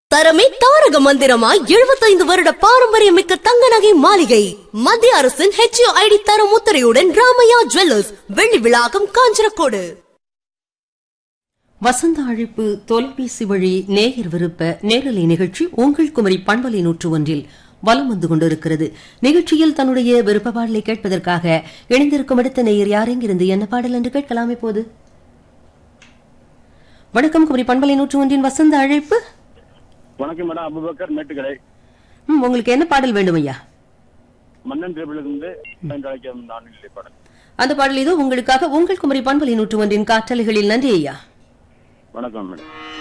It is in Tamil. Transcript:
தரமே தாரக மந்திரமாய் எழுபத்தைந்து வருட பாரம்பரியமிக்க தங்க நகை மாளிகை மத்திய அரசின் ஹெச்ஐடி தரம் முத்திரையுடன் ராமையா ஜுவல்லர்ஸ் வெள்ளி விழாக்கம் காஞ்சனக்கோடு வசந்த அழைப்பு தொலைபேசி வழி நேயர் விருப்ப நேரலை நிகழ்ச்சி உங்கள் குமரி பண்பலை நூற்று ஒன்றில் வலம் வந்து கொண்டிருக்கிறது நிகழ்ச்சியில் தன்னுடைய விருப்ப பாடலை கேட்பதற்காக இணைந்திருக்கும் அடுத்த நேயர் யாரெங்கிருந்து என்ன பாடல் என்று கேட்கலாமே போது வணக்கம் குமரி பண்பலை நூற்று ஒன்றின் வசந்த அழைப்பு வணக்கம் மேடம் அபுபக்கர் மேட்டுக்கடை ம், உங்களுக்கு என்ன பாடல் வேண்டும் ஐயா மன்னன் திரைப்படத்திலிருந்து அழைக்கும் நான் இல்லை படம் அந்த பாடல் இதோ உங்களுக்காக உங்கள் குமரி பண்பலை நூற்று ஒன்றின் காற்றலைகளில் நன்றி ஐயா வணக்கம் மேடம்